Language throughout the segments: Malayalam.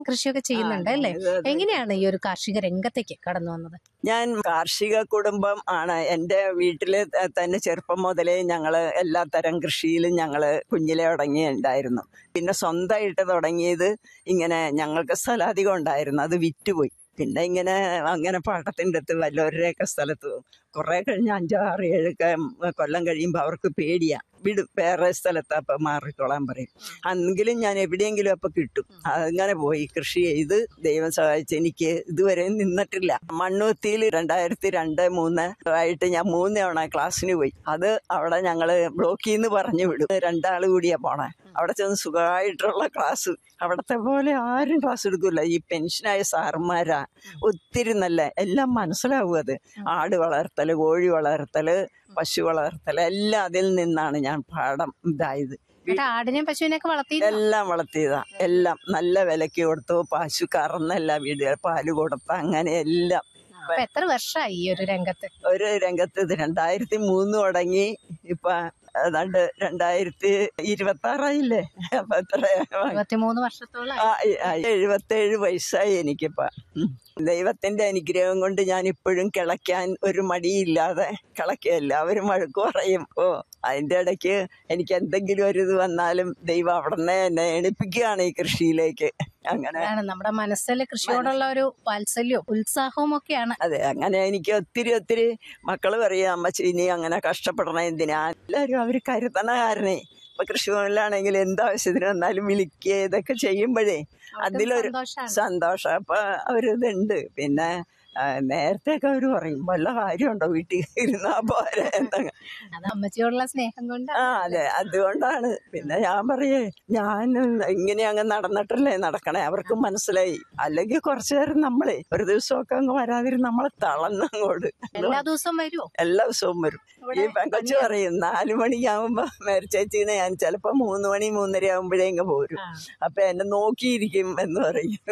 കൃഷിയൊക്കെ ചെയ്യുന്നുണ്ട് ആ, അല്ലേ അതെ, അതെ. എങ്ങനെയാണ് ഈ ഒരു കാർഷിക രംഗത്തേക്ക് കടന്നു വന്നത് ഞാൻ കാർഷിക കുടുംബം ആണ് എൻ്റെ വീട്ടിൽ തന്നെ ചെറുപ്പം മുതലേ ഞങ്ങള് എല്ലാ തരം കൃഷിയിലും ഞങ്ങള് കുഞ്ഞിലെ തുടങ്ങിയുണ്ടായിരുന്നു പിന്നെ സ്വന്തമായിട്ട് തുടങ്ങിയത് ഇങ്ങനെ ഞങ്ങൾക്ക് സ്ഥലധികം ഉണ്ടായിരുന്നു അത് വിറ്റുപോയി പിന്നെ ഇങ്ങനെ അങ്ങനെ പാട്ടത്തിൻ്റെ അടുത്ത് വല്ലവരുടെയൊക്കെ സ്ഥലത്ത് പോകും കുറെ കഴിഞ്ഞ് അഞ്ചോ ആറ് ഏഴ് ക- കൊല്ലം കഴിയുമ്പോൾ അവർക്ക് പേടിയാ വിടും വേറെ സ്ഥലത്ത് അപ്പം മാറിക്കോളാൻ പറയും അന്നെങ്കിലും ഞാൻ എവിടെയെങ്കിലും അപ്പം കിട്ടും അങ്ങനെ പോയി കൃഷി ചെയ്ത് ദൈവം സഹായിച്ച് എനിക്ക് ഇതുവരെ നിന്നിട്ടില്ല മണ്ണുത്തിയിൽ രണ്ടായിരത്തി രണ്ട് മൂന്ന് ആയിട്ട് ഞാൻ മൂന്ന് തവണ ക്ലാസ്സിന് പോയി അത് അവിടെ ഞങ്ങള് ബ്ലോക്കിൽ നിന്ന് പറഞ്ഞു വിടും രണ്ടാൾ കൂടിയാ പോണേ അവിടെ ചെന്ന് സുഖമായിട്ടുള്ള ക്ലാസ് അവിടത്തെ പോലെ ആരും ക്ലാസ് എടുക്കില്ല ഈ പെൻഷനായ സാറന്മാരാ ഒത്തിരി നല്ല എല്ലാം മനസ്സിലാവും അത് ആട് വളർത്തല് കോഴി വളർത്തല് പശു വളർത്തല് എല്ലാം അതിൽ നിന്നാണ് ഞാൻ പാഠം ഇതായത് എന്നിട്ട് ആടിനെയും പശുവിനെയൊക്കെ വളർത്തി എല്ലാം വളർത്തിയതാ എല്ലാം നല്ല വിലക്ക് കൊടുത്തു പശു കറന്നല്ല വീടുകൾ പാല് കൊടുത്ത അങ്ങനെ എല്ലാം അപ്പൊ എത്ര വർഷമായി ഈ ഒരു രംഗത്ത് ഒരു രംഗത്ത് ഇത് രണ്ടായിരത്തി മൂന്ന് തുടങ്ങി ഇപ്പൊ ഏതാണ്ട് രണ്ടായിരത്തി ഇരുപത്തി ആറായില്ലേ അപ്പൊ എത്ര ഇരുപത്തിമൂന്ന് വർഷത്തോളം ആ, ആ, എഴുപത്തേഴ് വയസ്സായി എനിക്കിപ്പോ ഉം. ദൈവത്തിന്റെ അനുഗ്രഹം കൊണ്ട് ഞാൻ ഇപ്പോഴും കിളയ്ക്കാൻ ഒരു മടിയില്ലാതെ കിളയ്ക്കുക എല്ലാവരും വഴക്ക് പറയും ഓ അതിന്റെ ഇടയ്ക്ക് എനിക്ക് എന്തെങ്കിലും ഒരു ഇത് വന്നാലും ദൈവം അവിടെ നിന്ന് എന്നെ എണിപ്പിക്കുകയാണ് ഈ കൃഷിയിലേക്ക് അങ്ങനെ ആണ് നമ്മുടെ മനസ്സിൽ കൃഷിയോടുള്ള ഒരു വാത്സല്യവും ഉത്സാഹവും ഒക്കെയാണ് അതെ അങ്ങനെ എനിക്ക് ഒത്തിരി ഒത്തിരി മക്കള് പറയും അമ്മച്ചി ഇനി അങ്ങനെ കഷ്ടപ്പെടണം എന്തിനാ എല്ലാവരും അവർ കരുതണ കാരണേ ഇപ്പൊ കൃഷിഭവനിലാണെങ്കിൽ എന്താവശ്യത്തിന് വന്നാലും വിളിക്കുക ഇതൊക്കെ ചെയ്യുമ്പോഴേ അതിലൊരു സന്തോഷാണ്. സന്തോഷം അപ്പൊ അവരിതുണ്ട് പിന്നെ ആ, നേരത്തെയൊക്കെ അവര് പറയും വല്ല കാര്യമുണ്ടോ വീട്ടിൽ ഇരുന്നാ പോരെ എന്നങ്ങ് അത് അമ്മച്ചിയോടുള്ള സ്നേഹം കൊണ്ട് ആ അതെ അതുകൊണ്ടാണ് പിന്നെ ഞാൻ പറയേ ഞാൻ ഇങ്ങനെ അങ്ങ് നടന്നിട്ടല്ലേ നടക്കണേ അവർക്ക് മനസ്സിലായി അല്ലെങ്കിൽ കുറച്ചു നേരം നമ്മളെ ഒരു ദിവസമൊക്കെ അങ്ങ് വരാതിരുന്ന് നമ്മളെ തളന്നങ്ങോട്ട് എല്ലാ ദിവസവും വരുമോ എല്ലാ ദിവസവും വരും ഈ പെങ്കൊച്ചു പറയും നാലു മണിയാവുമ്പോ മേരിച്ചേച്ചിനെ ഞാൻ ചിലപ്പോ മൂന്ന് മണി മൂന്നര ആവുമ്പോഴേ ഇങ്ങ് പോരും അപ്പൊ എന്നെ നോക്കിയിരിക്കും എന്ന് പറയും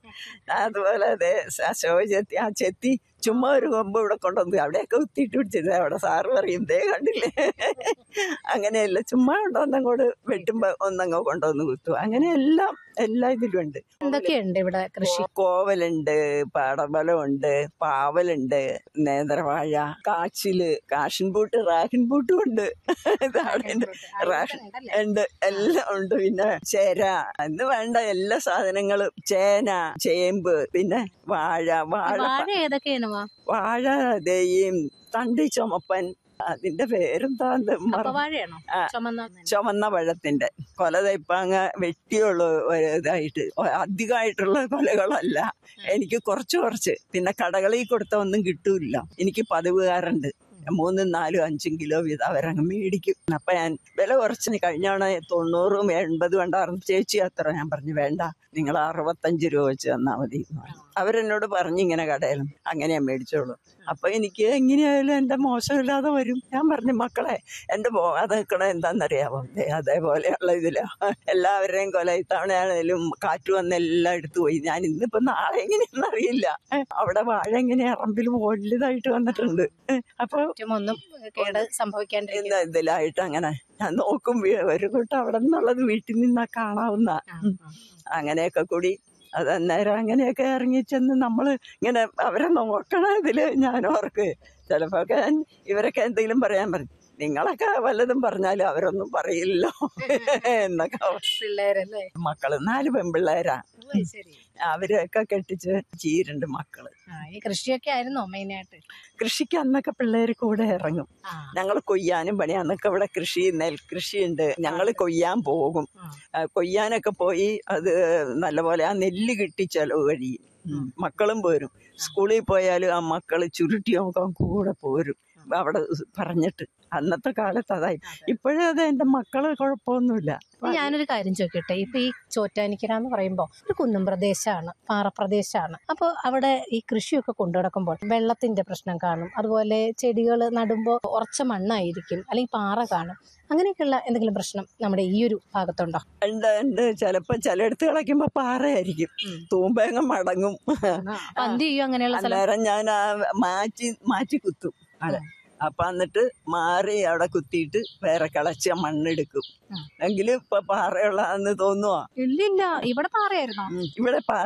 അതുപോലെ അതെ അശോക ചെത്തി ആ ചെത്തി ചുമ്മാ ഒരു കൊമ്പ് ഇവിടെ കൊണ്ടുവന്ന് അവിടെയൊക്കെ കുത്തിയിട്ട് പിടിച്ചിരുന്നത് അവിടെ സാറ് പറയും ദേ കണ്ടില്ലേ അങ്ങനെയല്ല ചുമ്മാ കൊണ്ടുവന്നങ്ങോട്ട് വെട്ടുമ്പോ ഒന്നങ്ങ് കൊണ്ടുവന്ന് കുത്തും അങ്ങനെ എല്ലാം എല്ലാ ഇതിലും ഉണ്ട് എന്തൊക്കെയുണ്ട് ഇവിടെ കൃഷി കോവലുണ്ട് പാടബലമുണ്ട് പാവലുണ്ട് നേന്ത്രവാഴ കാച്ചില് കാഷൻ പൂട്ട് റാഹിൻ പൂട്ടും ഉണ്ട് ഇതാണ് ഉണ്ട്. റാഹിൻ ഉണ്ട് എല്ലാം ഉണ്ട് പിന്നെ ചേര എന്ന് വേണ്ട എല്ലാ സാധനങ്ങളും ചേന ചേമ്പ് പിന്നെ വാഴ വാഴ വാഴ ഏതൊക്കെയാണ് വാ വാഴ ദയും തണ്ടി ചുമപ്പൻ അതിന്റെ പേരെന്താ ഇത് മറ- കപ്പവാഴയാണോ ആ. ചുമന്ന ചുമന്ന പഴത്തിന്റെ കൊല ഇപ്പൊ അങ്ങ് വെട്ടിയുള്ളൂ ഒരു ഇതായിട്ട് ഒ- അധികമായിട്ടുള്ള കൊലകളല്ല എനിക്ക് കുറച്ച് കുറച്ച് പിന്നെ കടകളിൽ കൊടുത്ത ഒന്നും കിട്ടൂല എനിക്ക് പതിവുകാരുണ്ട് മൂന്നും നാലും അഞ്ചും കിലോ വീതം അവരങ്ങ് മേടിക്കും അപ്പൊ ഞാൻ വില കുറച്ച് കഴിഞ്ഞവണ തൊണ്ണൂറും എൺപതും ഉണ്ടായിരുന്നു ചേച്ചി അത്ര ഞാൻ പറഞ്ഞു വേണ്ട നിങ്ങൾ അറുപത്തഞ്ച് രൂപ വെച്ച് തന്നാ മതി എന്ന് പറഞ്ഞു. അവരെന്നോട് പറഞ്ഞു ഇങ്ങനെ കടയിൽ അങ്ങനെ ഞാൻ മേടിച്ചോളൂ അപ്പൊ എനിക്ക് എങ്ങനെയായാലും എന്റെ മോശമില്ലാതെ വരും ഞാൻ പറഞ്ഞു മക്കളെ എന്റെ പോകാതെ നിൽക്കണ എന്താണെന്നറിയാമോ ദേ അതേപോലെയുള്ള ഇതില എല്ലാവരുടെയും കൊല ഇത്തവണയാണേലും കാറ്റ് വന്ന് എല്ലാം എടുത്തു പോയി ഞാൻ ഇന്നിപ്പോ നാളെ എങ്ങനെയാണെന്ന് അറിയില്ല അവിടെ വാഴ എങ്ങനെ ഇറമ്പിൽ വലുതായിട്ട് വന്നിട്ടുണ്ട് അപ്പൊ ഒന്നും കേട് സംഭവിക്കാണ്ടിരിക്കും ഇന്ന് ഇതിലായിട്ട് അങ്ങനെ ഞാൻ നോക്കും വീ- ഒരു കൂട്ടം അവിടെ നിന്നുള്ളത് വീട്ടിൽ നിന്നാ കാണാവുന്ന ഉം. അങ്ങനെയൊക്കെ കൂടി അത് അന്നേരം അങ്ങനെയൊക്കെ ഇറങ്ങി ചെന്ന് നമ്മള് ഇങ്ങനെ അവരെ നോക്കണ ഇതില് ഞാൻ ഓർക്ക് ചിലപ്പോ ഒക്കെ ഞാൻ ഇവരൊക്കെ എന്തെങ്കിലും പറയാൻ പറയും നിങ്ങളൊക്കെ വല്ലതും പറഞ്ഞാലും അവരൊന്നും പറയില്ലല്ലോ എന്നൊക്കെ പിള്ളേരല്ലേ മക്കള് നാല് പെൺപിള്ളേരാ ഓ, ശരി അവരൊക്കെ കെട്ടിച്ച് ചീരുണ്ട് മക്കള് ആ ഈ കൃഷിയൊക്കെ ആയിരുന്നോ മെയിനായിട്ട് കൃഷിക്ക് അന്നൊക്കെ പിള്ളേര് കൂടെ ഇറങ്ങും ആ ഞങ്ങൾ കൊയ്യാനും പണി അന്നൊക്കെ ഇവിടെ കൃഷി നെൽകൃഷിയുണ്ട് ഞങ്ങൾ കൊയ്യാൻ പോകും ആ. ആ, കൊയ്യാനൊക്കെ പോയി അത് നല്ലപോലെ ആ നെല്ല് കിട്ടി ചെലവ് കഴിയും ഉം. മക്കളും പോരും സ്കൂളിൽ പോയാലും ആ മക്കള് ചുരുട്ടി നോക്കാൻ കൂടെ പോരും അവിടെ പറഞ്ഞിട്ട് അന്നത്തെ കാലത്ത് അതായി ഇപ്പോഴേ അത് എൻ്റെ മക്കള് കുഴപ്പമൊന്നുമില്ല ഇപ്പൊ ഞാനൊരു കാര്യം ചോദിക്കട്ടെ ഇപ്പൊ ഈ ചോറ്റാനിക്കര എന്ന് പറയുമ്പോൾ ഒരു കുന്നും പ്രദേശമാണ് പാറപ്രദേശമാണ് അപ്പോൾ അവിടെ ഈ കൃഷിയൊക്കെ കൊണ്ടു നടക്കുമ്പോൾ വെള്ളത്തിന്റെ പ്രശ്നം കാണും അതുപോലെ ചെടികൾ നടുമ്പോൾ ഉറച്ച മണ്ണായിരിക്കും അല്ലെങ്കിൽ പാറ കാണും അങ്ങനെയൊക്കെയുള്ള എന്തെങ്കിലും പ്രശ്നം നമ്മുടെ ഈ ഒരു ഭാഗത്തുണ്ടോ ഉണ്ട് ഉണ്ട് ചിലപ്പോ ചിലയിടത്ത് കളയ്ക്കുമ്പോ പാറയായിരിക്കും തൂമ്പേങ്ങ മടങ്ങും അപ്പൊ എന്ത് ചെയ്യും അങ്ങനെയുള്ള സ്ഥലം അന്നേരം ഞാൻ ആ മാറ്റി മാറ്റി കുത്തും അവിടെ അപ്പൊ എന്നിട്ട് മാറി അവിടെ കുത്തിയിട്ട് വേറെ കിളച്ച മണ്ണെടുക്കും ആ. എങ്കിലും ഇപ്പൊ പാറയുള്ളതെന്ന് തോന്നുവാ ഇല്ലില്ല ഇവിടെ പാറയായിരുന്നോ ഉം. ഇവിടെ പാറ